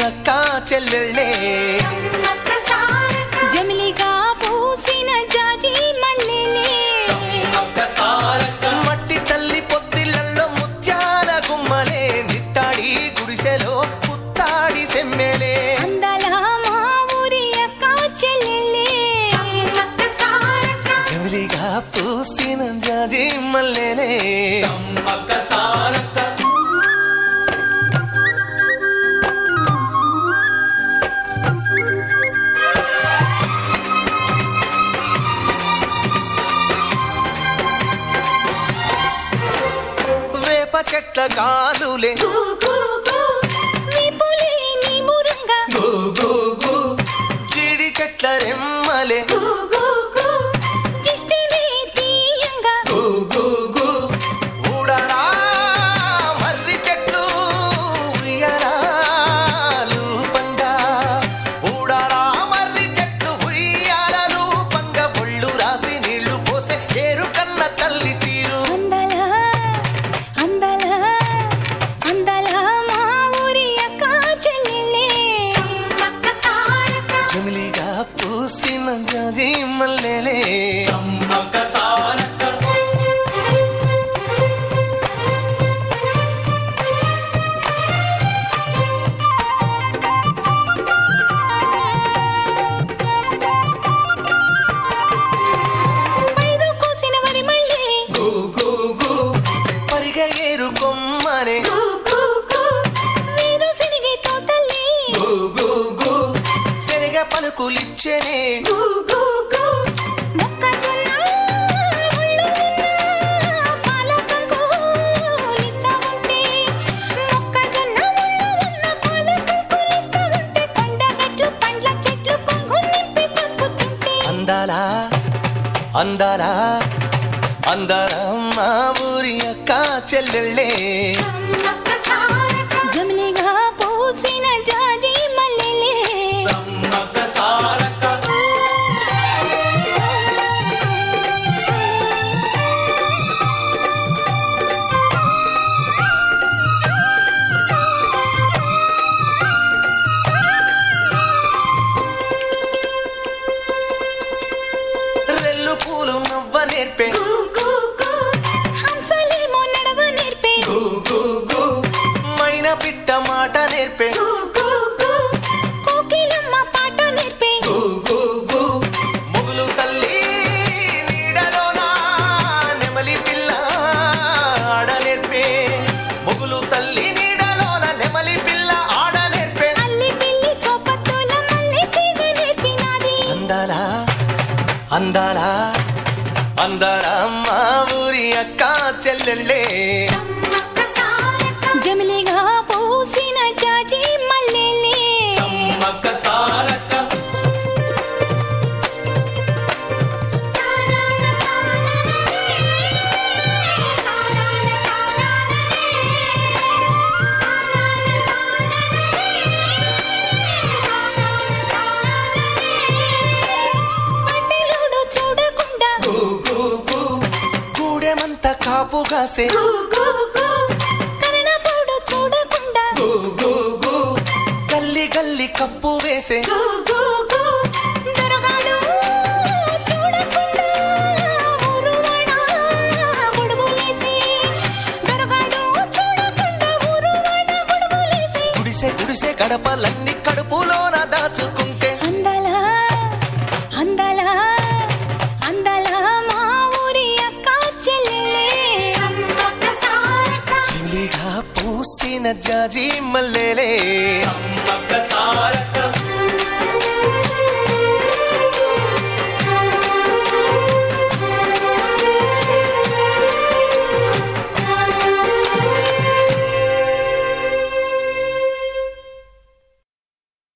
అక్క చెల్లెళ్ళే జమిలిగా పూసిన జాజి మల్లెలే మట్టి తల్లి పొత్తిళ్లలో ముత్యాల గుమ్మలే నిట్టాడి గుడిసెలో పుత్తాడి సెమ్మెలే అందాల మా ఊరి అక్క చెల్లెలే జమిలిగా పూసిన జాజి మల్లెలే వేప చెట్ల కాలులే విపులే నీ మురంగా జీడి చెట్ల రెమ్మలే దిష్టినే తీయంగా ఊడరా మర్రి చెట్లు ఉయ్యారాలు పంగా ఊడరా మర్రి చెట్లు ఉయ్యాలలు పంగ ఒళ్ళు రాసి నీళ్లు పోసే ఏరు కన్న తల్లి తీరు అందాల అందాల అందాల మా ఊరి అక్క చెల్లెలే జమిలిగా పూసిన జాజి మల్లెలే పైరు కోసిన వరి మళ్ళీ పరిగ ఏరు కొమ్మనే మీరు సినిగే తోటలే శనగ పలుకులిచ్చనే మొక్కజొన్న ఒళ్ళు ఉన్న పాల కంకులిస్తా ఉంటే మొక్కజొన్న ఒళ్ళు ఉన్న పాల కంకులిస్తా ఉంటే కొండగట్లు పండ్ల చెట్లు కొంగు నింపి పంపుతుంటే అందాల అందాల అందాల మా ఊరి అక్క చెల్లెళ్ళే జమిలిగా పూసిన జాజి మల్లెలే రెల్లు పూలు నవ్వ నేర్పే హంసలేమో నడవ నేర్పే మైనా పిట్ట మాట నేర్పే కోకిలమ్మ పాట నేర్పే ముగులు తల్లి నీడలోన నెమలి పిల్ల ఆడ నేర్పే ముగులు తల్లి నీడలోన నెమలి పిల్ల ఆడ నేర్పే అల్లి పిల్లి సోపత్తుల మల్లె తీగ నేర్పినాది అందాల అందాల అందాల మా ఊరి అక్క చెల్లెళ్ళే జమిలిగా పూసిన జాజి మల్లెలే పంటలోడు చూడకుండా గూడెమంత కాపు కాసే కరణపోడు చూడకుండా గల్లి గల్లి కప్పు వేసే దొరగాడు చూడకుండా ఊరువాడ గొడుగులేసి దొరగాడు చూడకుండా ఊరువాడ గొడుగులేసి గుడిసె గుడిసె గడపలన్నీ కడుపులోన దాచుకుంటే అందాల అందాల అందాల మా ఊరి అక్క చెల్లెలే చిలిగా పూసిన జాజి మల్లెలే సమ్మక్క సారక్క